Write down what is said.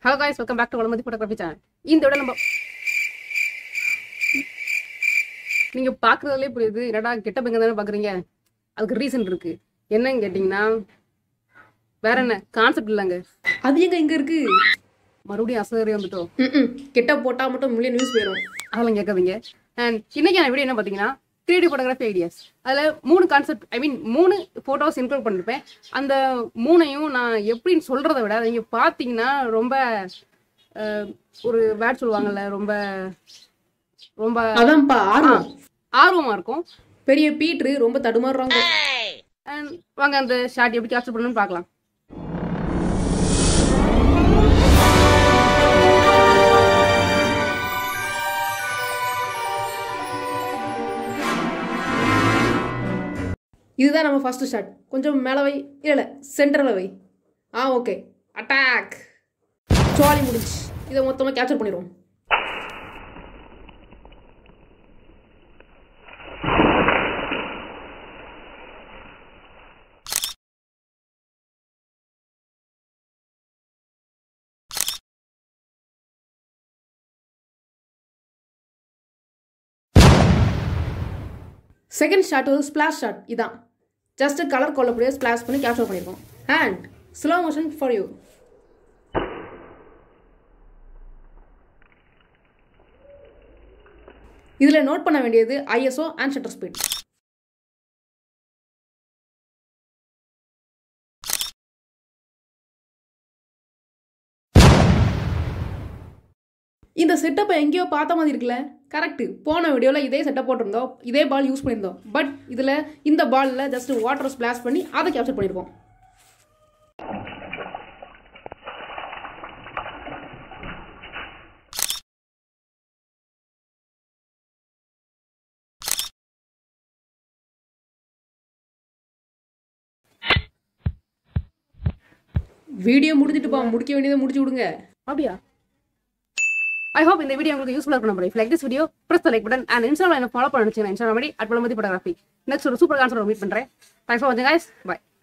Hello guys welcome back to Valamathi photography channel இந்த விட நம்ம நீங்க பாக்குறதுலே புரியுது என்னடா கெட்ட பங்க தானே பாக்குறீங்க அதுக்கு ரீசன் இருக்கு என்னன்னு கேட்டிங்கன்னா வேற என்ன கான்செப்ட் இல்லைங்க அது எங்க இங்க இருக்கு மறுபடியும் அசகரே வந்துட்டோம் ம்ம். கெட்ட போட்டா மட்டும் மில்லியன் நியூஸ் போயிடும் அதெல்லாம் கேட்காதீங்க அண்ட் இன்னைக்கு நான் வீடியோ என்ன பார்த்தீங்கன்னா த்ரீ ஃபோட்டோகிராஃபி ஐடியாஸ் அதில் மூணு கான்செப்ட் ஐ மீன் மூணு ஃபோட்டோஸ் இன்க்ளூட் பண்ணிருப்பேன் அந்த மூணையும் நான் எப்படின்னு சொல்கிறத விட அதை நீங்கள் பார்த்தீங்கன்னா ரொம்ப அஹ், ஒரு வேர்ட் சொல்லுவாங்கல்ல ரொம்ப ரொம்ப அதான்ப்பா ஆர்வம் ஆர்வமாக இருக்கும் பெரிய பீட்ரு ரொம்ப தடுமாறுறாங்க அண்ட் வாங்க அந்த ஷார்ட் எப்படி கேப்சர் பண்ணணும்னு பார்க்கலாம் இதுதான் நம்ம ஃபர்ஸ்ட் ஷாட் கொஞ்சம் மேலே வை இல்ல இல்ல சென்டரில் வை ஆ ஓகே அட்டாக் ஜாலி முடிஞ்சு இதை மொத்தமாக கேப்சர் பண்ணிடுவோம் செகண்ட் ஷாட் ஒரு ஸ்பிளாஷ் ஷாட் இதான் ஜஸ்ட் கலர் கொள்ளக்கூடிய ஸ்பிளாஷ் பண்ணி கேப்சர் பண்ணியிருக்கோம் and slow motion for you இதில் நோட் பண்ண வேண்டியது ஐஎஸ்ஓ அண்ட் ஷட்டர் ஸ்பீட் இந்த செட்டப்பை எங்கேயோ பார்த்த மாதிரி இருக்குல்ல கரெக்ட் போன வீடியோவில் இதே செட்டப் போட்டிருந்தோம் இதே பால் யூஸ் பண்ணியிருந்தோம் பட் இதில் இந்த பாலில் ஜஸ்ட் வாட்டர் ஸ்பிளாஷ் பண்ணி அதை கேப்சர் பண்ணியிருக்கோம் வீடியோ முடிஞ்சிட்டுப்பா முடிக்க வேண்டியதை முடிச்சு விடுங்க அப்படியா ஐ ஹோப் இந்த வீடியோ உங்களுக்கு யூஸ்ஃபுல்லாக இருக்கும் number like this video press like button and இன்ஸ்டாவில் என்ன ஃபாலோ பண்ண நினச்சிங்க Instagram at Valamathi photography next ஒரு சூப்பர் கான்செப்ட் மீட் பண்ணுறேன் தேங்க்ஸ் ஃபார் வாட்சிங் guys bye